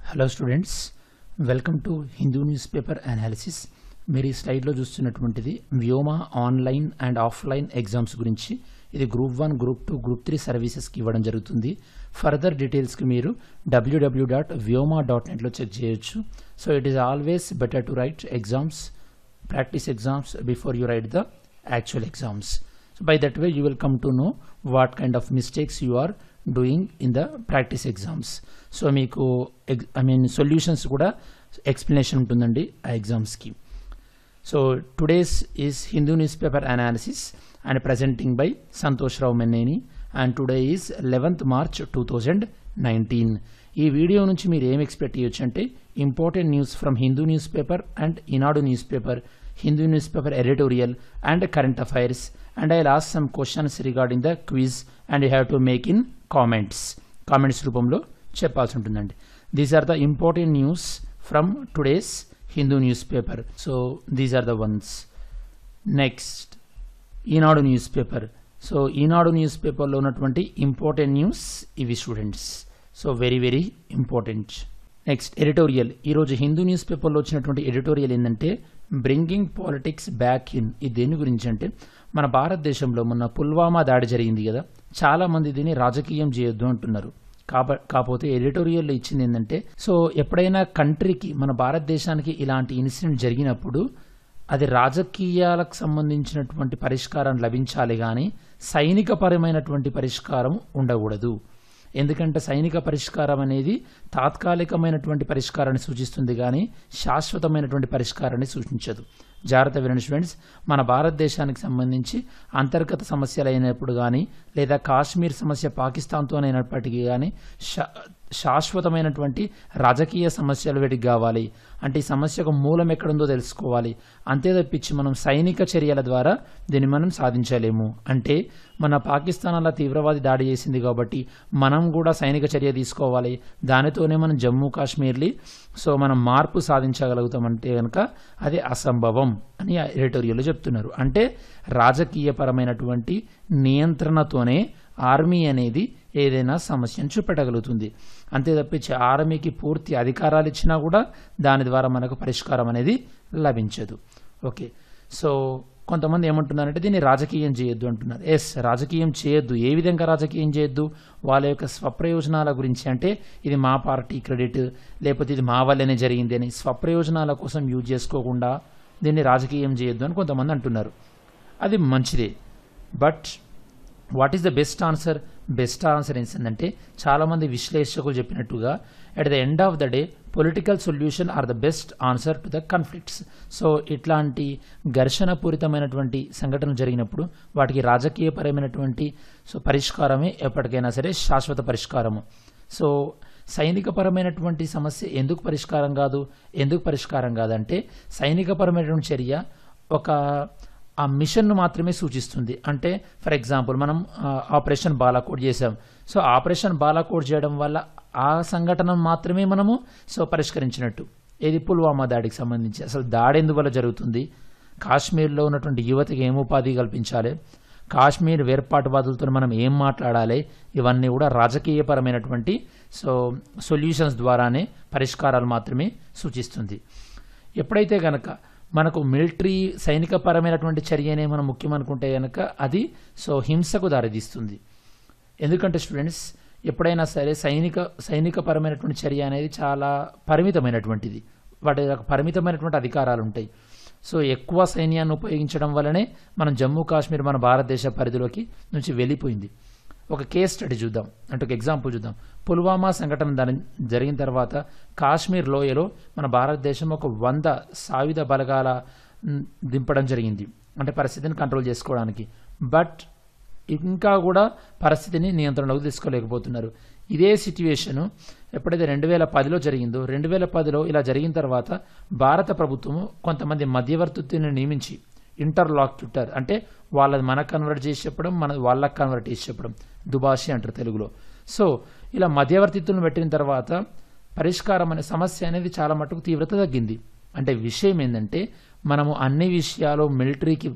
Hello students welcome to Hindu news paper analysis మీరు ఈ స్లైడ్లో చూస్తున్నటువంటిది Vyoma online and offline exams గురించి ఇది group one group two group three సర్వీసెస్కి ఇవ్వడం జరుగుతుంది ఫర్దర్ డీటెయిల్స్కి మీరు డబ్ల్యూడబ్ల్యూ డాట్ వ్యోమా డాట్ నెట్లో చెక్ చేయొచ్చు so it is always better to write exams practice exams before you write the actual exams. So by that way you will come to know what kind of mistakes you are doing in the practice exams. So మీకు I mean solutions కూడా explanation ఉంటుందండి ఆ ఎగ్జామ్స్కి so today's is Hindu news paper analysis and presenting by Santosh Rao Menneni and today is eleventh March two thousand nineteen ఈ video నుంచి మీరు ఏం expect చేయొచ్చు అంటే important news from Hindu news paper and Eenadu news paper Hindu news paper editorial and current affairs and I last some questions regarding the quiz and you have to make in comments comments రూపంలో చెప్పాల్సి ఉంటుందండి these are the important news from today's Hindu news paper so these are the ones next Eenadu news paper so Eenadu news పేపర్లో ఉన్నటువంటి important news ఇవి students so very very important next editorial ఈరోజు Hindu news పేపర్లో వచ్చినటువంటి editorial ఏంటంటే బ్రింగింగ్ పాలిటిక్స్ బ్యాక్ ఇన్ ఇది దేని గురించి అంటే మన భారతదేశంలో మొన్న పుల్వామా దాడి జరిగింది కదా చాలామంది దీన్ని రాజకీయం చేయొద్దు అంటున్నారు కాబ కాకపోతే ఎడిటోరియల్లో ఇచ్చింది ఏంటంటే సో ఎప్పుడైనా కంట్రీకి మన భారతదేశానికి ఇలాంటి ఇన్సిడెంట్ జరిగినప్పుడు అది రాజకీయాలకు సంబంధించినటువంటి పరిష్కారం లభించాలి కానీ సైనికపరమైనటువంటి పరిష్కారం ఉండకూడదు ఎందుకంటే సైనిక పరిష్కారం అనేది తాత్కాలికమైనటువంటి పరిష్కారాన్ని సూచిస్తుంది కానీ శాశ్వతమైనటువంటి పరిష్కారాన్ని సూచించదు జాగ్రత్త వినండి స్టూడెంట్స్ మన భారతదేశానికి సంబంధించి అంతర్గత సమస్యలు అయినప్పుడు కానీ లేదా కాశ్మీర్ సమస్య పాకిస్తాన్తోనైనప్పటికీ కానీ శా శాశ్వతమైనటువంటి రాజకీయ సమస్యలు వీటికి కావాలి అంటే ఈ సమస్యకు మూలం ఎక్కడుందో తెలుసుకోవాలి అంతే తప్పించి మనం సైనిక చర్యల ద్వారా దీన్ని మనం సాధించలేము అంటే మన పాకిస్తాన్ అలా తీవ్రవాది దాడి చేసింది కాబట్టి మనం కూడా సైనిక చర్య తీసుకోవాలి దానితోనే మనం జమ్మూ కాశ్మీర్ని సో మనం మార్పు సాధించగలుగుతామంటే కనుక అది అసంభవం అని ఎడిటోరియల్లో చెప్తున్నారు అంటే రాజకీయపరమైనటువంటి నియంత్రణతోనే ఆర్మీ అనేది ఏదైనా సమస్యను చూపెట్టగలుగుతుంది అంతే తప్పించి ఆర్మీకి పూర్తి అధికారాలు ఇచ్చినా కూడా దాని ద్వారా మనకు పరిష్కారం అనేది లభించదు ఓకే సో కొంతమంది ఏమంటున్నారంటే దీన్ని రాజకీయం చేయొద్దు అంటున్నారు ఎస్ రాజకీయం చేయొద్దు ఏ విధంగా రాజకీయం చేయొద్దు వాళ్ళ యొక్క స్వప్రయోజనాల గురించి అంటే ఇది మా పార్టీ క్రెడిట్ లేకపోతే ఇది మా వల్లనే జరిగింది అని స్వప్రయోజనాల కోసం యూజ్ చేసుకోకుండా దీన్ని రాజకీయం చేయొద్దు అని కొంతమంది అంటున్నారు అది మంచిదే but what is the best answer best answer ఏంటంటే చాలామంది విశ్లేషకులు చెప్పినట్టుగా at the end of the day political solution are the best answer to the conflicts so ఇట్లాంటి ఘర్షణ పూరితమైనటువంటి సంఘటనలు జరిగినప్పుడు వాటికి రాజకీయపరమైనటువంటి సో పరిష్కారమే ఎప్పటికైనా సరే శాశ్వత పరిష్కారము సో సైనికపరమైనటువంటి సమస్య ఎందుకు పరిష్కారం కాదు ఎందుకు పరిష్కారం కాదంటే సైనికపరమైనటువంటి చర్య ఒక ఆ మిషన్ను మాత్రమే సూచిస్తుంది అంటే ఫర్ ఎగ్జాంపుల్ మనం ఆపరేషన్ బాలాకోట్ చేసాం సో ఆపరేషన్ బాలాకోట్ చేయడం వల్ల ఆ సంఘటన మాత్రమే మనము సో పరిష్కరించినట్టు ఏది పుల్వామా దాడికి సంబంధించి అసలు దాడి ఎందువల్ల జరుగుతుంది కాశ్మీర్లో ఉన్నటువంటి యువతకి ఏం ఉపాధి కల్పించాలి కాశ్మీర్ వేర్పాటువాదులతో మనం ఏం మాట్లాడాలి ఇవన్నీ కూడా రాజకీయపరమైనటువంటి సో సొల్యూషన్స్ ద్వారానే పరిష్కారాలు మాత్రమే సూచిస్తుంది ఎప్పుడైతే గనక మనకు మిలిటరీ సైనికపరమైనటువంటి చర్యనే మనం ముఖ్యమనుకుంటే కనుక అది సో హింసకు దారితీస్తుంది ఎందుకంటే స్టూడెంట్స్ ఎప్పుడైనా సరే సైనిక సైనికపరమైనటువంటి చర్య అనేది చాలా పరిమితమైనటువంటిది వాటి పరిమితమైనటువంటి అధికారాలు ఉంటాయి సో ఎక్కువ సైన్యాన్ని ఉపయోగించడం వల్లనే మనం జమ్మూ కాశ్మీర్ మన భారతదేశ పరిధిలోకి నుంచి వెళ్ళిపోయింది ఒక కేస్ స్టడీ చూద్దాం అంటే ఒక ఎగ్జాంపుల్ చూద్దాం పుల్వామా సంఘటన దాని జరిగిన తర్వాత కాశ్మీర్ లోయలో మన భారతదేశం ఒక వంద సాయుధ బలగాల దింపడం జరిగింది అంటే పరిస్థితిని కంట్రోల్ చేసుకోవడానికి బట్ ఇంకా కూడా పరిస్థితిని నియంత్రణలోకి తీసుకోలేకపోతున్నారు ఇదే సిట్యువేషను ఎప్పుడైతే రెండు వేల పదిలో జరిగిందో రెండు వేల పదిలో ఇలా జరిగిన తర్వాత భారత ప్రభుత్వము కొంతమంది మధ్యవర్తిని నియమించి ఇంటర్లాక్యుటర్ అంటే వాళ్ళది మనకు కన్వర్ట్ చేసి చెప్పడం మన వాళ్ళకి కన్వర్ట్ చేసి చెప్పడం దుబాషి అంటారు తెలుగులో సో ఇలా మధ్యవర్తిత్తులను పెట్టిన తర్వాత పరిష్కారం అనే సమస్య అనేది చాలా మటుకు తీవ్రత తగ్గింది అంటే విషయం ఏంటంటే మనము అన్ని విషయాలు మిలిటరీకి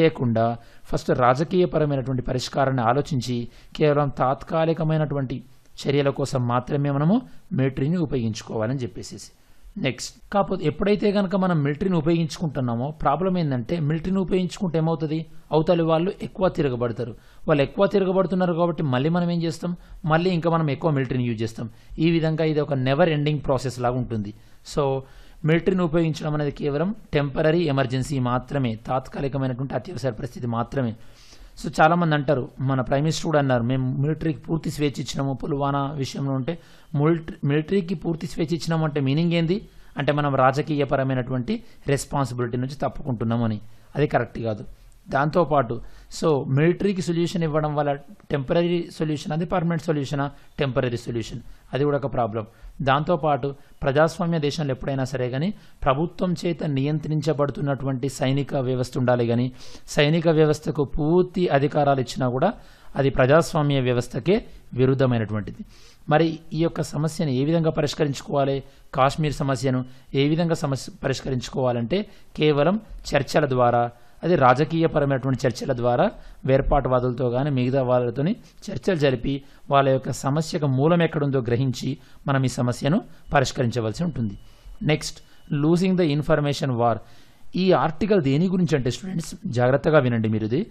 వదిలేయకుండా ఫస్ట్ రాజకీయపరమైనటువంటి పరిష్కారాన్ని ఆలోచించి కేవలం తాత్కాలికమైనటువంటి చర్యల కోసం మాత్రమే మనము మిలిటరీని ఉపయోగించుకోవాలని చెప్పేసి నెక్స్ట్ కాకపోతే ఎప్పుడైతే కనుక మనం మిలిటరీని ఉపయోగించుకుంటున్నామో ప్రాబ్లం ఏంటంటే మిలిటరీని ఉపయోగించుకుంటే ఏమవుతుంది అవతలి వాళ్ళు ఎక్కువ తిరగబడతారు వాళ్ళు ఎక్కువ తిరగబడుతున్నారు కాబట్టి మళ్ళీ మనం ఏం చేస్తాం మళ్ళీ ఇంకా మనం ఎక్కువ మిలిటరీని యూజ్ చేస్తాం ఈ విధంగా ఇది ఒక నెవర్ ఎండింగ్ ప్రాసెస్ లాగా ఉంటుంది సో మిలిటరీని ఉపయోగించడం అనేది కేవలం టెంపరీ ఎమర్జెన్సీ మాత్రమే తాత్కాలికమైనటువంటి అత్యవసర పరిస్థితి మాత్రమే సో చాలామంది అంటారు మన ప్రైమ్ మినిస్టర్ కూడా అన్నారు మేము మిలిటరీకి పూర్తి స్వేచ్ఛ ఇచ్చినాము పుల్వానా విషయంలో ఉంటే మిలిటరీ మిలిటరీకి పూర్తి స్వేచ్ఛ ఇచ్చినాము అంటే మీనింగ్ ఏంది అంటే మనం రాజకీయపరమైనటువంటి రెస్పాన్సిబిలిటీ నుంచి తప్పుకుంటున్నామని అది కరెక్ట్ కాదు దాంతోపాటు సో మిలిటరీకి సొల్యూషన్ ఇవ్వడం వల్ల టెంపరీ సొల్యూషన్ అది పర్మనెంట్ సొల్యూషనా టెంపరీ సొల్యూషన్ అది కూడా ఒక ప్రాబ్లం దాంతోపాటు ప్రజాస్వామ్య దేశంలో ఎప్పుడైనా సరే కానీ ప్రభుత్వం చేత నియంత్రించబడుతున్నటువంటి సైనిక వ్యవస్థ ఉండాలి కానీ సైనిక వ్యవస్థకు పూర్తి అధికారాలు ఇచ్చినా కూడా అది ప్రజాస్వామ్య వ్యవస్థకే విరుద్ధమైనటువంటిది మరి ఈ యొక్క సమస్యను ఏ విధంగా పరిష్కరించుకోవాలి కాశ్మీర్ సమస్యను ఏ విధంగా సమస్య పరిష్కరించుకోవాలంటే కేవలం చర్చల ద్వారా అది రాజకీయపరమైనటువంటి చర్చల ద్వారా వేర్పాటువాదులతో కానీ మిగతా వాళ్ళతోని చర్చలు జరిపి వాళ్ళ యొక్క సమస్యకు మూలం ఎక్కడుందో గ్రహించి మనం ఈ సమస్యను పరిష్కరించవలసి ఉంటుంది next losing the information war ఈ ఆర్టికల్ దేని గురించి అంటే స్టూడెంట్స్ జాగ్రత్తగా వినండి మీరు ఇది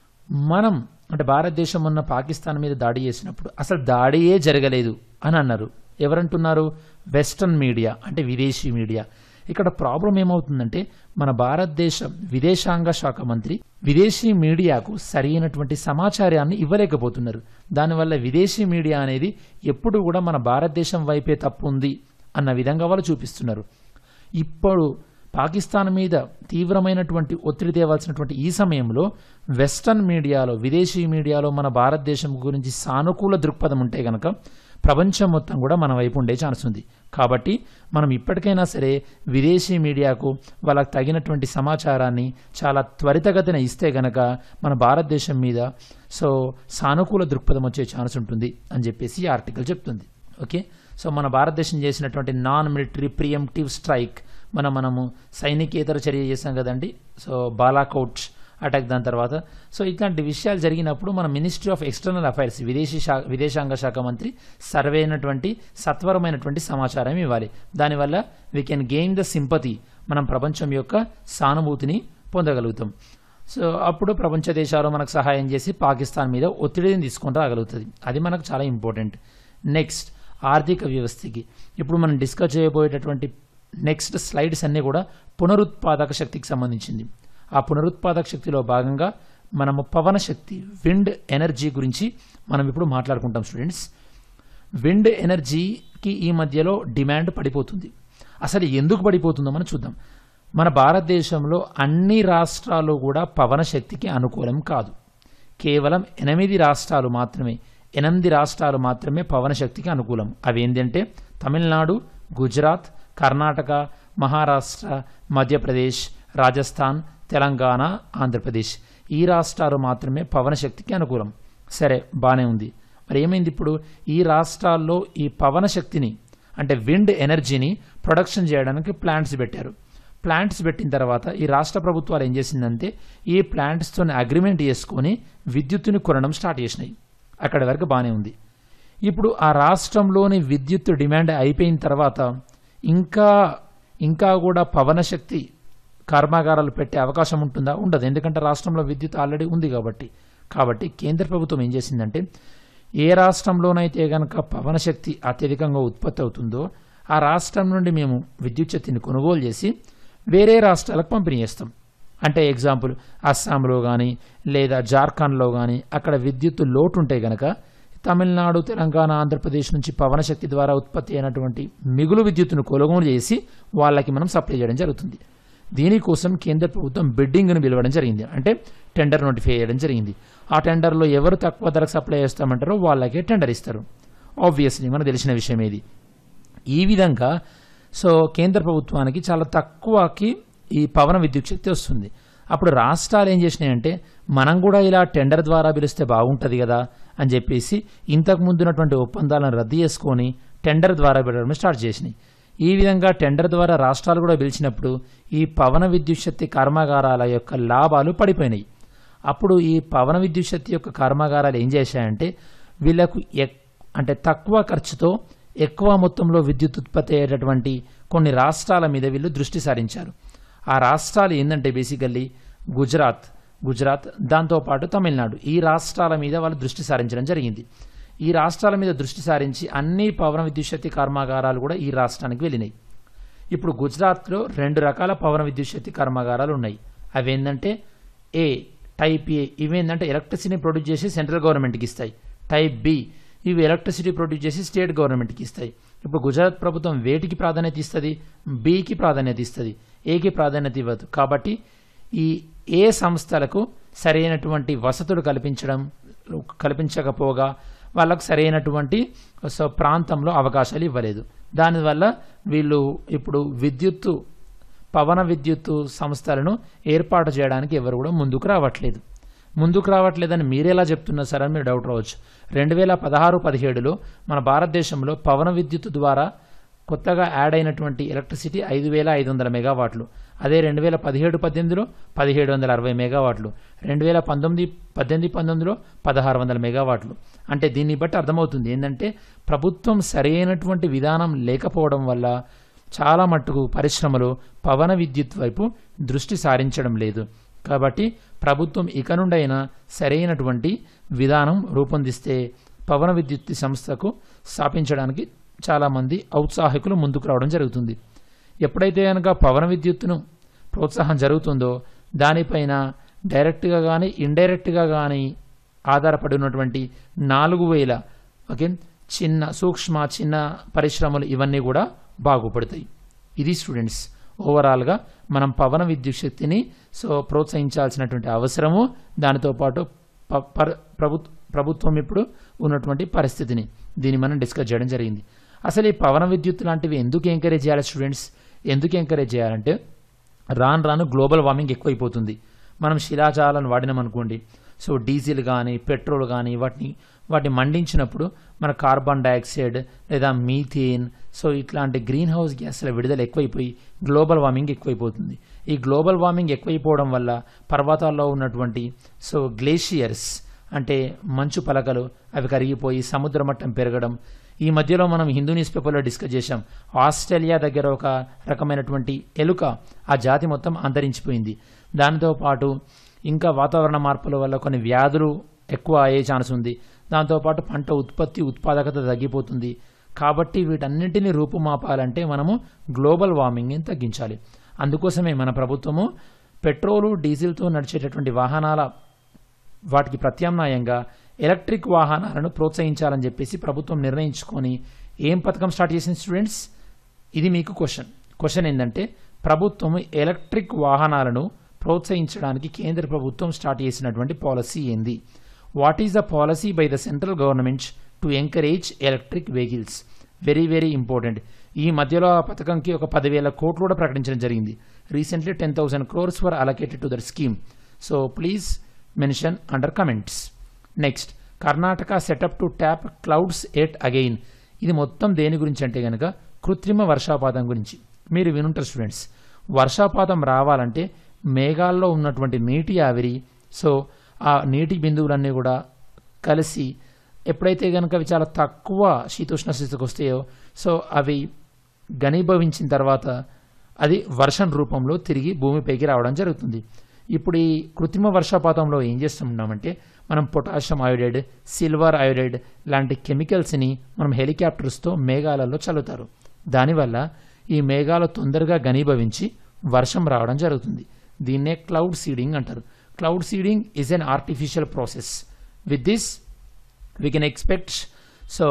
మనం అంటే భారతదేశం ఉన్న పాకిస్తాన్ మీద దాడి చేసినప్పుడు అసలు దాడియే జరగలేదు అని అన్నారు ఎవరంటున్నారు వెస్టర్న్ మీడియా అంటే విదేశీ మీడియా ఇక్కడ ప్రాబ్లం ఏమవుతుందంటే మన భారతదేశ విదేశాంగ శాఖ మంత్రి విదేశీ మీడియాకు సరైనటువంటి సమాచారాన్ని ఇవ్వలేకపోతున్నారు దానివల్ల విదేశీ మీడియా అనేది ఎప్పుడు కూడా మన భారతదేశం వైపే తప్పు ఉంది అన్న విధంగా వాళ్ళు చూపిస్తున్నారు ఇప్పుడు పాకిస్తాన్ మీద తీవ్రమైనటువంటి ఒత్తిడి తేవాల్సినటువంటి ఈ సమయంలో వెస్టర్న్ మీడియాలో విదేశీ మీడియాలో మన భారతదేశం గురించి సానుకూల దృక్పథం ఉంటే గనక ప్రపంచం మొత్తం కూడా మన వైపు ఉండే ఛాన్స్ ఉంది కాబట్టి మనం ఇప్పటికైనా సరే విదేశీ మీడియాకు వాళ్ళకి తగినటువంటి సమాచారాన్ని చాలా త్వరితగతిన ఇస్తే గనక మన భారతదేశం మీద సో సానుకూల దృక్పథం వచ్చే ఛాన్స్ ఉంటుంది అని చెప్పేసి ఈ ఆర్టికల్ చెప్తుంది ఓకే సో మన భారతదేశం చేసినటువంటి నాన్ మిలిటరీ ప్రియంటివ్ స్ట్రైక్ మనం మనము సైనికేతర చర్య చేసాం కదండి సో బాలాకౌట్ అటాక్ దాని తర్వాత సో ఇట్లాంటి విషయాలు జరిగినప్పుడు మన మినిస్ట్రీ ఆఫ్ ఎక్స్టర్నల్ అఫైర్స్ విదేశీ శాఖ విదేశాంగ శాఖ మంత్రి సర్వైనటువంటి సత్వరమైనటువంటి సమాచారం ఇవ్వాలి దానివల్ల we can gain the sympathy మనం ప్రపంచం యొక్క సానుభూతిని పొందగలుగుతాం సో అప్పుడు ప్రపంచ దేశాలు మనకు సహాయం చేసి పాకిస్తాన్ మీద ఒత్తిడిని తీసుకొని రాగలుగుతుంది అది మనకు చాలా ఇంపార్టెంట్ నెక్స్ట్ ఆర్థిక వ్యవస్థకి ఇప్పుడు మనం డిస్కస్ చేయబోయేటటువంటి నెక్స్ట్ స్లైడ్స్ అన్నీ కూడా పునరుత్పాదక శక్తికి సంబంధించింది ఆ పునరుత్పాదక శక్తిలో భాగంగా మనము పవన శక్తి విండ్ ఎనర్జీ గురించి మనం ఇప్పుడు మాట్లాడుకుంటాం స్టూడెంట్స్ విండ్ ఎనర్జీకి ఈ మధ్యలో డిమాండ్ పడిపోతుంది అసలు ఎందుకు పడిపోతుందో మనం చూద్దాం మన భారతదేశంలో అన్ని రాష్ట్రాలు కూడా పవన శక్తికి అనుకూలం కాదు కేవలం ఎనిమిది రాష్ట్రాలు మాత్రమే ఎనిమిది రాష్ట్రాలు మాత్రమే పవన శక్తికి అనుకూలం అవి ఏంటంటే తమిళనాడు గుజరాత్ కర్ణాటక మహారాష్ట్ర మధ్యప్రదేశ్ రాజస్థాన్ తెలంగాణ ఆంధ్రప్రదేశ్ ఈ రాష్ట్రాలు మాత్రమే పవన శక్తికి అనుకూలం సరే బాగానే ఉంది మరి ఏమైంది ఇప్పుడు ఈ రాష్ట్రాల్లో ఈ పవన శక్తిని అంటే విండ్ ఎనర్జీని ప్రొడక్షన్ చేయడానికి ప్లాంట్స్ పెట్టారు ప్లాంట్స్ పెట్టిన తర్వాత ఈ రాష్ట్ర ప్రభుత్వాలు ఏం చేసిందంటే ఈ ప్లాంట్స్తో అగ్రిమెంట్ చేసుకొని విద్యుత్తుని కొనడం స్టార్ట్ చేసినాయి అక్కడి వరకు బాగానే ఉంది ఇప్పుడు ఆ రాష్ట్రంలోని విద్యుత్ డిమాండ్ అయిపోయిన తర్వాత ఇంకా ఇంకా కూడా పవన శక్తి కర్మాగారాలు పెట్టే అవకాశం ఉంటుందా ఉండదు ఎందుకంటే రాష్ట్రంలో విద్యుత్ ఆల్రెడీ ఉంది కాబట్టి కాబట్టి కేంద్ర ప్రభుత్వం ఏం చేసిందంటే ఏ రాష్ట్రంలోనైతే గనక పవన శక్తి అత్యధికంగా ఉత్పత్తి అవుతుందో ఆ రాష్ట్రం నుండి మేము విద్యుత్ శక్తిని కొనుగోలు చేసి వేరే రాష్ట్రాలకు పంపిణీ చేస్తాం అంటే ఎగ్జాంపుల్ అస్సాంలో కానీ లేదా జార్ఖండ్లో కానీ అక్కడ విద్యుత్ లోటు ఉంటే గనక తమిళనాడు తెలంగాణ ఆంధ్రప్రదేశ్ నుంచి పవన శక్తి ద్వారా ఉత్పత్తి అయినటువంటి మిగులు విద్యుత్తును కొనుగోలు చేసి వాళ్ళకి మనం సప్లై చేయడం జరుగుతుంది దీనికోసం కేంద్ర ప్రభుత్వం బిడ్డింగ్ను పిలవడం జరిగింది అంటే టెండర్ నోటిఫై చేయడం జరిగింది ఆ టెండర్లో ఎవరు తక్కువ ధరకు సప్లై చేస్తామంటారో వాళ్ళకే టెండర్ ఇస్తారు ఆబ్వియస్లీ మనకు తెలిసిన విషయం ఏది ఈ విధంగా సో కేంద్ర ప్రభుత్వానికి చాలా తక్కువకి ఈ పవన విద్యుత్ శక్తి వస్తుంది అప్పుడు రాష్ట్రాలు ఏం చేసినాయంటే మనం కూడా ఇలా టెండర్ ద్వారా పిలిస్తే బాగుంటుంది కదా అని చెప్పేసి ఇంతకు ముందున్నటువంటి ఒప్పందాలను రద్దు చేసుకొని టెండర్ ద్వారా పెట్టడం స్టార్ట్ చేసినాయి ఈ విధంగా టెండర్ ద్వారా రాష్ట్రాలు కూడా పిలిచినప్పుడు ఈ పవన విద్యుత్ శక్తి కర్మాగారాల యొక్క లాభాలు పడిపోయినాయి అప్పుడు ఈ పవన విద్యుత్ శక్తి యొక్క కర్మాగారాలు ఏం చేశాయంటే వీళ్ళకు ఎక్ అంటే తక్కువ ఖర్చుతో ఎక్కువ మొత్తంలో విద్యుత్ ఉత్పత్తి అయ్యేటటువంటి కొన్ని రాష్ట్రాల మీద వీళ్ళు దృష్టి సారించారు ఆ రాష్ట్రాలు ఏంటంటే బేసికల్లీ గుజరాత్ గుజరాత్ దాంతోపాటు తమిళనాడు ఈ రాష్ట్రాల మీద వాళ్ళు దృష్టి సారించడం జరిగింది ఈ రాష్ట్రాల మీద దృష్టి సారించి అన్ని పవన విద్యుత్ శక్తి కర్మాగారాలు కూడా ఈ రాష్ట్రానికి వెళ్ళినాయి ఇప్పుడు గుజరాత్లో రెండు రకాల పవన విద్యుత్ శక్తి కర్మాగారాలు ఉన్నాయి అవి ఏంటంటే ఏ టైప్ ఏ ఇవి ఏంటంటే ఎలక్ట్రిసిటీ ప్రొడ్యూస్ చేసి సెంట్రల్ గవర్నమెంట్కి ఇస్తాయి టైప్ బి ఇవి ఎలక్ట్రిసిటీ ప్రొడ్యూస్ చేసి స్టేట్ గవర్నమెంట్కి ఇస్తాయి ఇప్పుడు గుజరాత్ ప్రభుత్వం వేటికి ప్రాధాన్యత ఇస్తుంది బికి ప్రాధాన్యత ఇస్తుంది ఏకి ప్రాధాన్యత ఇవ్వదు కాబట్టి ఈ ఏ సంస్థలకు సరైనటువంటి వసతులు కల్పించడం కల్పించకపోగా వాళ్ళకు సరైనటువంటి సో ప్రాంతంలో అవకాశాలు ఇవ్వలేదు దానివల్ల వీళ్ళు ఇప్పుడు విద్యుత్తు పవన విద్యుత్తు సంస్థలను ఏర్పాటు చేయడానికి ఎవరు కూడా ముందుకు రావట్లేదు ముందుకు రావట్లేదని మీరెలా చెప్తున్నారు సార్ అని మీరు డౌట్ రావచ్చు రెండు వేల పదహారు పదిహేడులో మన భారతదేశంలో పవన విద్యుత్ ద్వారా కొత్తగా యాడ్ అయినటువంటి ఎలక్ట్రిసిటీ ఐదు వేల ఐదు వందల మెగావాట్లు అదే రెండు వేల పదిహేడు పద్దెనిమిదిలో పదిహేడు వందల అరవై మెగావాట్లు రెండు వేల పంతొమ్మిది పద్దెనిమిది పంతొమ్మిదిలో పదహారు వందల మెగావాట్లు అంటే దీన్ని బట్టి అర్థమవుతుంది ఏంటంటే ప్రభుత్వం సరైనటువంటి విధానం లేకపోవడం వల్ల చాలా మట్టుకు పరిశ్రమలు పవన విద్యుత్ వైపు దృష్టి సారించడం లేదు కాబట్టి ప్రభుత్వం ఇక నుండైనా సరైనటువంటి విధానం రూపొందిస్తే పవన విద్యుత్ సంస్థకు స్థాపించడానికి చాలామంది ఔత్సాహికులు ముందుకు రావడం జరుగుతుంది ఎప్పుడైతే కనుక పవన విద్యుత్తును ప్రోత్సాహం జరుగుతుందో దానిపైన డైరెక్ట్గా కానీ ఇండైరెక్ట్గా కానీ ఆధారపడి ఉన్నటువంటి నాలుగు వేల ఓకే చిన్న సూక్ష్మ చిన్న పరిశ్రమలు ఇవన్నీ కూడా బాగుపడతాయి ఇది స్టూడెంట్స్ ఓవరాల్గా మనం పవన విద్యుత్ శక్తిని సో ప్రోత్సహించాల్సినటువంటి అవసరము దానితో పాటు ప- పర- ప్రభుత్వ ప్రభుత్వం ఇప్పుడు ఉన్నటువంటి పరిస్థితిని దీన్ని మనం డిస్కస్ చేయడం జరిగింది అసలు ఈ పవన విద్యుత్ లాంటివి ఎందుకు ఎంకరేజ్ చేయాలి స్టూడెంట్స్ ఎందుకు ఎంకరేజ్ చేయాలంటే రాను రాను గ్లోబల్ వార్మింగ్ ఎక్కువైపోతుంది మనం శిలాజాలను వాడినామనుకోండి సో డీజిల్ కానీ పెట్రోల్ కానీ వాటిని వాటిని మండించినప్పుడు మన కార్బన్ డైఆక్సైడ్ లేదా మీథేన్ సో ఇట్లాంటి గ్రీన్ హౌస్ గ్యాస్ల విడుదల ఎక్కువైపోయి గ్లోబల్ వార్మింగ్ ఎక్కువైపోతుంది ఈ గ్లోబల్ వార్మింగ్ ఎక్కువైపోవడం వల్ల పర్వతాల్లో ఉన్నటువంటి సో గ్లేషియర్స్ అంటే మంచు పలకలు అవి కరిగిపోయి సముద్ర మట్టం పెరగడం ఈ మధ్యలో మనం హిందూ న్యూస్ పేపర్లో డిస్కస్ చేశాం ఆస్ట్రేలియా దగ్గర ఒక రకమైనటువంటి ఎలుక ఆ జాతి మొత్తం అంతరించిపోయింది దానితో పాటు ఇంకా వాతావరణ మార్పుల వల్ల కొన్ని వ్యాధులు ఎక్కువ అయ్యే ఛాన్స్ ఉంది దాంతోపాటు పంట ఉత్పత్తి ఉత్పాదకత తగ్గిపోతుంది కాబట్టి వీటన్నింటినీ రూపుమాపాలంటే మనము గ్లోబల్ వార్మింగ్ని తగ్గించాలి అందుకోసమే మన ప్రభుత్వము పెట్రోలు డీజిల్తో నడిచేటటువంటి వాహనాల వాటికి ప్రత్యామ్నాయంగా ఎలక్ట్రిక్ వాహనాలను ప్రోత్సహించాలని చెప్పేసి ప్రభుత్వం నిర్ణయించుకొని ఏం పథకం స్టార్ట్ చేసింది స్టూడెంట్స్ ఇది మీకు క్వశ్చన్ క్వశ్చన్ ఏంటంటే ప్రభుత్వం ఎలక్ట్రిక్ వాహనాలను ప్రోత్సహించడానికి కేంద్ర ప్రభుత్వం స్టార్ట్ చేసినటువంటి పాలసీ ఏంది what is the policy by the central government to encourage electric vehicles very very important ఈ మధ్యలో ఆ పథకంకి ఒక పదివేల కోట్లు కూడా ప్రకటించడం జరిగింది recently ten thousand crores were allocated to their scheme so please mention under comments next Karnataka set up to tap clouds at again ఇది మొత్తం దేని గురించి అంటే కనుక కృత్రిమ వర్షాపాతం గురించి మీరు వినుంటారు స్టూడెంట్స్ వర్షాపాతం రావాలంటే మేఘాల్లో ఉన్నటువంటి నీటి ఆవిరి సో ఆ నీటి బిందువులన్నీ కూడా కలిసి ఎప్పుడైతే కనుక అవి చాలా తక్కువ శీతోష్ణ స్థితికి వస్తాయో సో అవి ఘనీభవించిన తర్వాత అది వర్షం రూపంలో తిరిగి భూమిపైకి రావడం జరుగుతుంది ఇప్పుడు ఈ కృత్రిమ వర్షపాతంలో ఏం చేస్తున్నామంటే మనం పొటాషియం అయోడైడ్ సిల్వర్ అయోడైడ్ లాంటి కెమికల్స్ని మనం హెలికాప్టర్స్తో మేఘాలలో చల్లుతారు దానివల్ల ఈ మేఘాలు తొందరగా ఘనీభవించి వర్షం రావడం జరుగుతుంది దీన్నే క్లౌడ్ సీడింగ్ అంటారు cloud seeding is an artificial process with this we can expect so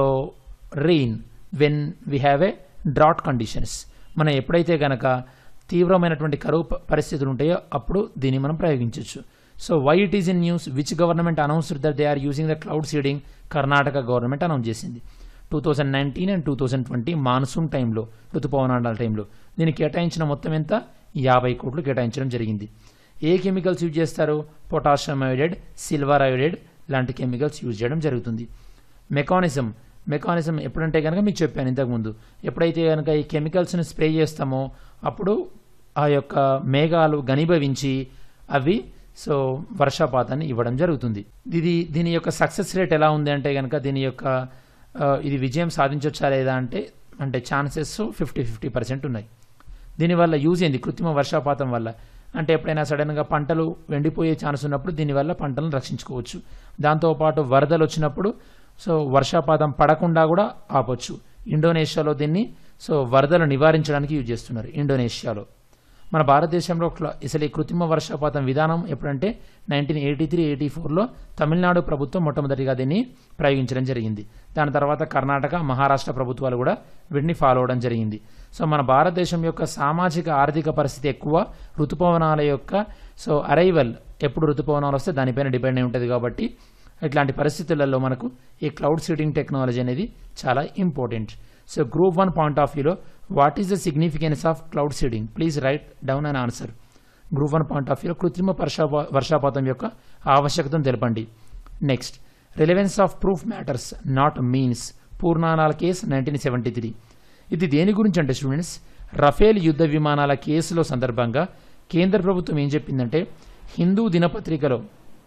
rain when we have a drought conditions మనం ఎప్పుడైతే గనక తీవ్రమైనటువంటి కరువు ప- పరిస్థితులు ఉంటాయో అప్పుడు దీన్ని మనం ప్రయోగించవచ్చు so why it is in news which government announced that they are using the cloud seeding Karnataka government announce చేసింది two thousand nineteen and two thousand twenty monsoon టైంలో ఋతుపవనాల టైంలో దీనికి కేటాయించిన మొత్తం ఎంత యాభై కోట్లు కేటాయించడం జరిగింది ఏ కెమికల్స్ యూజ్ చేస్తారు పొటాషియం అయోడైడ్ సిల్వర్ అయోడైడ్ లాంటి కెమికల్స్ యూజ్ చేయడం జరుగుతుంది మెకానిజం మెకానిజం ఎప్పుడంటే కనుక మీకు చెప్పాను ఇంతకుముందు ఎప్పుడైతే కనుక ఈ కెమికల్స్ని స్ప్రే చేస్తామో అప్పుడు ఆ యొక్క మేఘాలు ఘనీభవించి అవి సో వర్షపాతాన్ని ఇవ్వడం జరుగుతుంది ఇది దీని యొక్క సక్సెస్ రేట్ ఎలా ఉంది అంటే కనుక దీని యొక్క ఆ, ఇది విజయం సాధించవచ్చా లేదా అంటే అంటే ఛాన్సెస్ ఫిఫ్టీ ఫిఫ్టీ పర్సెంట్ ఉన్నాయి దీనివల్ల యూజ్ ఏంది కృత్రిమ వర్షపాతం వల్ల అంటే ఎప్పుడైనా సడన్గా పంటలు ఎండిపోయే ఛాన్స్ ఉన్నప్పుడు దీనివల్ల పంటలను రక్షించుకోవచ్చు దాంతోపాటు వరదలు వచ్చినప్పుడు సో వర్షపాతం పడకుండా కూడా ఆపొచ్చు ఇండోనేషియాలో దీన్ని సో వరదలు నివారించడానికి యూజ్ చేస్తున్నారు ఇండోనేషియాలో మన భారతదేశంలో క్ల- అసలు ఈ కృత్రిమ వర్షపాతం విధానం ఎప్పుడంటే నైన్టీన్ ఎయిటీ త్రీ ఎయిటీ ఫోర్లో తమిళనాడు ప్రభుత్వం మొట్టమొదటిగా దీన్ని ప్రయోగించడం జరిగింది దాని తర్వాత కర్ణాటక మహారాష్ట్ర ప్రభుత్వాలు కూడా వీటిని ఫాలో అవడం జరిగింది సో మన భారతదేశం యొక్క సామాజిక ఆర్థిక పరిస్థితి ఎక్కువ ఋతుపవనాల యొక్క సో అరైవల్ ఎప్పుడు ఋతుపవనాలు వస్తే దానిపైన డిపెండ్ అయి ఉంటుంది కాబట్టి ఇట్లాంటి పరిస్థితులలో మనకు ఈ క్లౌడ్ సీడింగ్ టెక్నాలజీ అనేది చాలా important so group one point of వ్యూలో what is the significance of cloud seeding please write down and answer group one point of వ్యూలో కృత్రిమ వర్షాపా వర్షాపాతం యొక్క ఆవశ్యకతను తెలపండి next relevance of proof matters not means పూర్ణానాల కేసు నైన్టీన్ సెవెంటీ త్రీ ఇది దేని గురించి అంటే స్టూడెంట్స్ రఫేల్ యుద్ధ విమానాల కేసులో సందర్భంగా కేంద్ర ప్రభుత్వం ఏం చెప్పిందంటే హిందూ దినపత్రికలో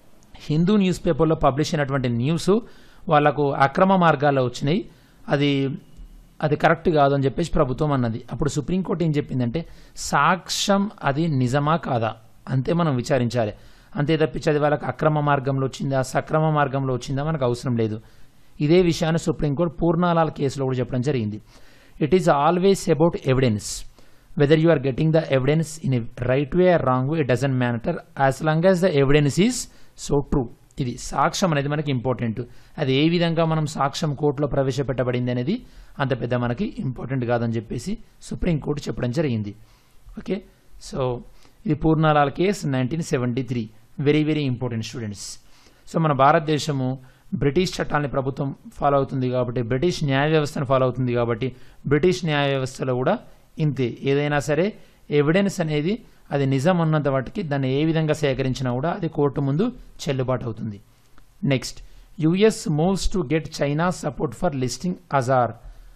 హిందూ న్యూస్ పేపర్లో పబ్లిష్ అయినటువంటి న్యూస్ వాళ్ళకు అక్రమ మార్గాల్లో వచ్చినాయి అది అది కరెక్ట్ కాదు అని చెప్పేసి ప్రభుత్వం అన్నది అప్పుడు సుప్రీంకోర్టు ఏం చెప్పిందంటే సాక్ష్యం అది నిజమా కాదా అంతే మనం విచారించాలి అంతే తప్పించి అది వాళ్ళకి అక్రమ మార్గంలో వచ్చిందా సక్రమ మార్గంలో వచ్చిందా మనకు అవసరం లేదు ఇదే విషయాన్ని సుప్రీంకోర్టు పూర్ణాలాల కేసులో కూడా చెప్పడం జరిగింది it is always about evidence whether you are getting the evidence in a right way or wrong way it doesn't matter as long as the evidence is so true ఇది సాక్ష్యం అనేది మనకి ఇంపార్టెంట్ అది ఏ విధంగా మనం సాక్ష్యం కోర్టులో ప్రవేశపెట్టబడింది అనేది అంత పెద్ద మనకి ఇంపార్టెంట్ కాదని చెప్పేసి సుప్రీంకోర్టు చెప్పడం జరిగింది ఓకే సో ఇది Puranlal case nineteen seventy three very very important students so మన భారతదేశము బ్రిటిష్ చట్టాన్ని ప్రభుత్వం ఫాలో అవుతుంది కాబట్టి బ్రిటిష్ న్యాయ వ్యవస్థను ఫాలో అవుతుంది కాబట్టి బ్రిటిష్ న్యాయ వ్యవస్థలో కూడా ఇంతే ఏదైనా సరే ఎవిడెన్స్ అనేది అది నిజం ఉన్నంత వాటికి దాన్ని ఏ విధంగా సేకరించినా కూడా అది కోర్టు ముందు చెల్లుబాటు అవుతుంది next US moves to get China support for listing Azhar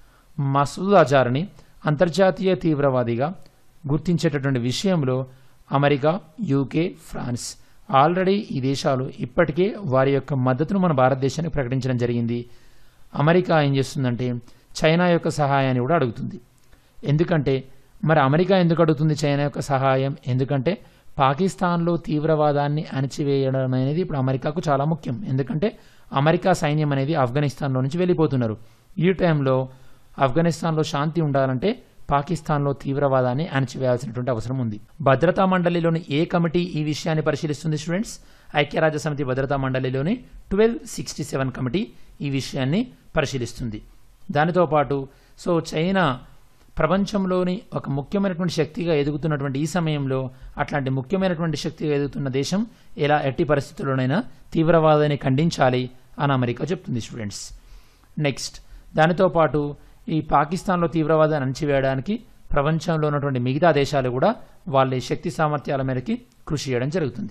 Masood అజార్ని అంతర్జాతీయ తీవ్రవాదిగా గుర్తించేటటువంటి విషయంలో అమెరికా యూకే ఫ్రాన్స్ ఆల్రెడీ ఈ దేశాలు ఇప్పటికే వారి యొక్క మద్దతును మన భారతదేశానికి ప్రకటించడం జరిగింది అమెరికా ఏం చేస్తుందంటే చైనా యొక్క సహాయాన్ని కూడా అడుగుతుంది ఎందుకంటే మరి అమెరికా ఎందుకు అడుగుతుంది చైనా యొక్క సహాయం ఎందుకంటే పాకిస్తాన్లో తీవ్రవాదాన్ని అణచివేయడం అనేది ఇప్పుడు అమెరికాకు చాలా ముఖ్యం ఎందుకంటే అమెరికా సైన్యం అనేది ఆఫ్ఘనిస్తాన్లో నుంచి వెళ్ళిపోతున్నారు ఈ టైంలో ఆఫ్ఘనిస్తాన్లో శాంతి ఉండాలంటే పాకిస్తాన్లో తీవ్రవాదాన్ని అణచివేయాల్సినటువంటి అవసరం ఉంది భద్రతా మండలిలోని ఏ కమిటీ ఈ విషయాన్ని పరిశీలిస్తుంది స్టూడెంట్స్ ఐక్యరాజ్య సమితి భద్రతా మండలిలోని ట్వెల్వ్ సిక్స్టీ సెవెన్ కమిటీ ఈ విషయాన్ని పరిశీలిస్తుంది దానితో పాటు సో చైనా ప్రపంచంలోని ఒక ముఖ్యమైనటువంటి శక్తిగా ఎదుగుతున్నటువంటి ఈ సమయంలో అట్లాంటి ముఖ్యమైనటువంటి శక్తిగా ఎదుగుతున్న దేశం ఎలా ఎట్టి పరిస్థితుల్లోనైనా తీవ్రవాదాన్ని ఖండించాలి అని అమెరికా చెప్తుంది స్టూడెంట్స్ నెక్స్ట్ దానితో పాటు ఈ పాకిస్తాన్లో తీవ్రవాదాన్ని అణచివేయడానికి ప్రపంచంలో ఉన్నటువంటి మిగతా దేశాలు కూడా వాళ్ళ శక్తి సామర్థ్యాల మేరకి కృషి చేయడం జరుగుతుంది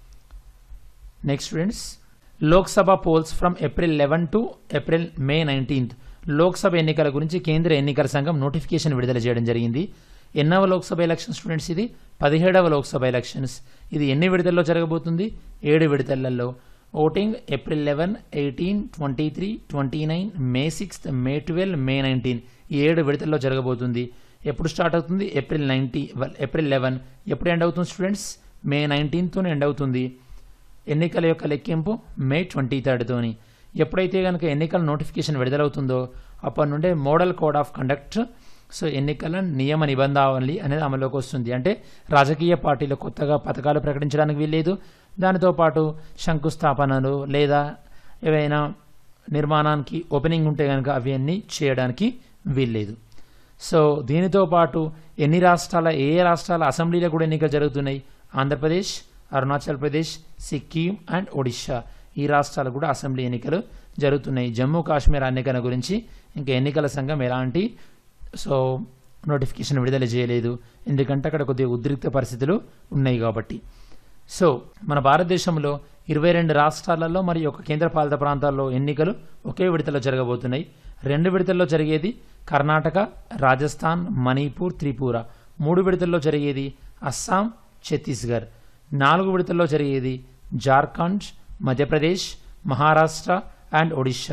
next students Lok Sabha polls from April eleven to April May nineteenth Lok Sabha ఎన్నికల గురించి కేంద్ర ఎన్నికల సంఘం నోటిఫికేషన్ విడుదల చేయడం జరిగింది ఎన్నవ లోక్సభ ఎలక్షన్ స్టూడెంట్స్ ఇది పదిహేడవ లోక్సభ ఎలక్షన్స్ ఇది ఎన్ని విడతల్లో జరగబోతుంది ఏడు విడతలలో voting April eleven eighteen twenty three twenty nine May sixth May twelve May nineteen ఈ ఏడు విడతల్లో జరగబోతుంది ఎప్పుడు స్టార్ట్ అవుతుంది ఏప్రిల్ నైన్టీ ఏప్రిల్ లెవెన్ ఎప్పుడు ఎండ్ అవుతుంది స్టూడెంట్స్ మే నైన్టీన్తోనే ఎండ్ అవుతుంది ఎన్నికల యొక్క లెక్కింపు మే ట్వంటీ థర్డ్తోని ఎప్పుడైతే కనుక ఎన్నికల నోటిఫికేషన్ విడుదలవుతుందో అప్పటి నుండే model code of conduct so ఎన్నికల నియమ నిబంధావళి అనేది అమలులోకి వస్తుంది అంటే రాజకీయ పార్టీలు కొత్తగా పథకాలు ప్రకటించడానికి వీల్లేదు దానితో పాటు శంకుస్థాపనలు లేదా ఏవైనా నిర్మాణానికి ఓపెనింగ్ ఉంటే కనుక అవన్నీ చేయడానికి వీల్లేదు సో దీనితో పాటు ఎన్ని రాష్ట్రాల ఏ ఏ రాష్ట్రాల అసెంబ్లీలో కూడా ఎన్నికలు జరుగుతున్నాయి ఆంధ్రప్రదేశ్ అరుణాచల్ ప్రదేశ్ సిక్కిం అండ్ ఒడిషా ఈ రాష్ట్రాలు కూడా అసెంబ్లీ ఎన్నికలు జరుగుతున్నాయి జమ్మూ కాశ్మీర్ ఎన్నికల గురించి ఇంకా ఎన్నికల సంఘం ఎలాంటి సో నోటిఫికేషన్ విడుదల చేయలేదు ఎందుకంటే అక్కడ కొద్దిగా ఉద్రిక్త పరిస్థితులు ఉన్నాయి కాబట్టి సో మన భారతదేశంలో ఇరవై రెండు రాష్ట్రాలలో మరియు ఒక కేంద్రపాలిత ప్రాంతాల్లో ఎన్నికలు ఒకే విడతలో జరగబోతున్నాయి రెండు విడతల్లో జరిగేది కర్ణాటక రాజస్థాన్ మణిపూర్ త్రిపుర మూడు విడతల్లో జరిగేది అస్సాం ఛత్తీస్గఢ్ నాలుగు విడతల్లో జరిగేది జార్ఖండ్ మధ్యప్రదేశ్ మహారాష్ట్ర అండ్ ఒడిషా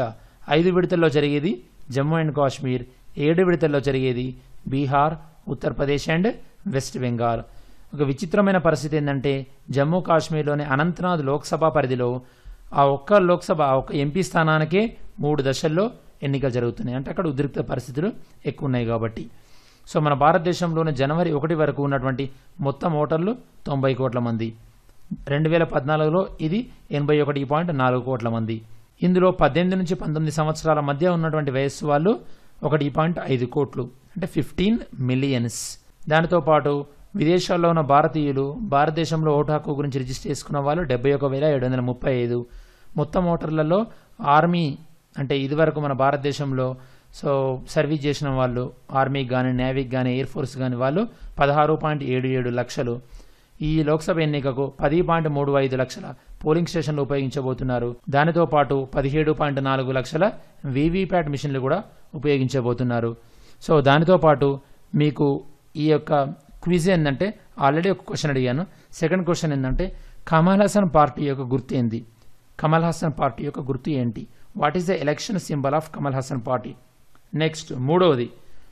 ఐదు విడతల్లో జరిగేది జమ్మూ అండ్ కాశ్మీర్ ఏడు విడతల్లో జరిగేది బీహార్ ఉత్తరప్రదేశ్ అండ్ వెస్ట్ బెంగాల్ ఒక విచిత్రమైన పరిస్థితి ఏంటంటే జమ్మూ కాశ్మీర్లోని అనంతనాథ్ లోక్సభ పరిధిలో ఆ ఒక్క లోక్సభ ఆ ఒక్క ఎంపీ స్థానానికే మూడు దశల్లో ఎన్నికలు జరుగుతున్నాయి అంటే అక్కడ ఉద్రిక్త పరిస్థితులు ఎక్కువ ఉన్నాయి కాబట్టి సో మన భారతదేశంలోని జనవరి ఒకటి వరకు ఉన్నటువంటి మొత్తం ఓటర్లు తొంభై కోట్ల మంది రెండు వేల పద్నాలుగులో ఇది ఎనభై ఒకటి పాయింట్ నాలుగు కోట్ల మంది ఇందులో పద్దెనిమిది నుంచి పంతొమ్మిది సంవత్సరాల మధ్య ఉన్నటువంటి వయస్సు వాళ్ళు ఒకటి పాయింట్ ఐదు కోట్లు అంటే ఫిఫ్టీన్ మిలియన్స్ దానితో పాటు విదేశాల్లో ఉన్న భారతీయులు భారతదేశంలో ఓటు హక్కు గురించి రిజిస్టర్ చేసుకున్న వాళ్ళు డెబ్బై ఒక వేల ఏడు వందల ముప్పై ఐదు మొత్తం ఓటర్లలో ఆర్మీ అంటే ఇదివరకు మన భారతదేశంలో సో సర్వీస్ చేసిన వాళ్ళు ఆర్మీకి కానీ నేవీకి కానీ ఎయిర్ ఫోర్స్ కానీ వాళ్ళు పదహారు పాయింట్ ఏడు ఏడు లక్షలు ఈ లోక్సభ ఎన్నికకు పది పాయింట్ మూడు ఐదు లక్షల పోలింగ్ స్టేషన్లు ఉపయోగించబోతున్నారు దానితో పాటు పదిహేడు పాయింట్ నాలుగు లక్షల వీవీప్యాట్ మిషన్లు కూడా ఉపయోగించబోతున్నారు సో దానితో పాటు మీకు ఈ యొక్క క్విజ్ ఏంటంటే ఆల్రెడీ ఒక క్వశ్చన్ అడిగాను సెకండ్ క్వశ్చన్ ఏంటంటే కమల్ హాసన్ పార్టీ యొక్క గుర్తు ఏంది కమల్ హాసన్ పార్టీ యొక్క గుర్తు ఏంటి what is the election symbol of Kamal Haasan party next మూడవది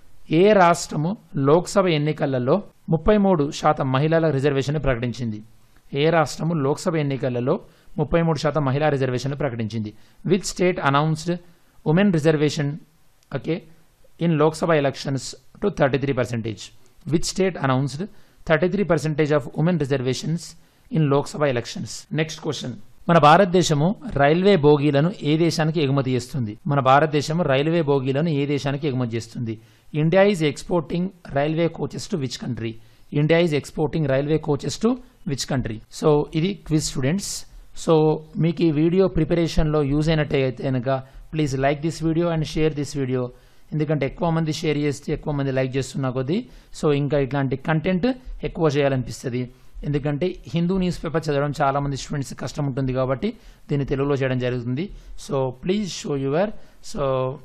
ఏ రాష్ట్రము లోక్సభ ఎన్నికలలో ముప్పై మూడు శాతం మహిళల రిజర్వేషన్ ప్రకటించింది ఏ రాష్ట్రము లోక్సభ ఎన్నికలలో ముప్పై మూడు శాతం మహిళా రిజర్వేషన్ ప్రకటించింది with state announced women reservation okay in Lok Sabha elections to thirty three percentage which state announced thirty three percentage of women reservations in Lok Sabha elections next question మన భారతదేశము రైల్వే బోగీలను ఏ దేశానికి ఎగుమతి చేస్తుంది మన భారతదేశము రైల్వే బోగీలను ఏ దేశానికి ఎగుమతి చేస్తుంది India is exporting railway coaches to which country India is exporting railway coaches to which country so ఇది క్విజ్ స్టూడెంట్స్ సో మీకు ఈ వీడియో ప్రిపరేషన్లో యూజ్ అయినట్టయితే కనుక please like this video and share this video ఎందుకంటే ఎక్కువ మంది షేర్ చేస్తే ఎక్కువ మంది లైక్ చేస్తున్న కొద్దీ సో ఇంకా ఇట్లాంటి కంటెంట్ ఎక్కువ చేయాలనిపిస్తుంది ఎందుకంటే హిందూ న్యూస్ పేపర్ చదవడం చాలా మంది స్టూడెంట్స్ కష్టం ఉంటుంది కాబట్టి దీన్ని తెలుగులో చేయడం జరుగుతుంది so please show your so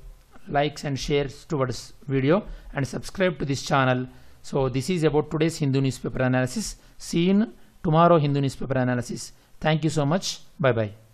likes and shares towards video and subscribe to this channel so this is about today's hindu newspaper analysis see you in tomorrow hindu newspaper analysis thank you so much bye bye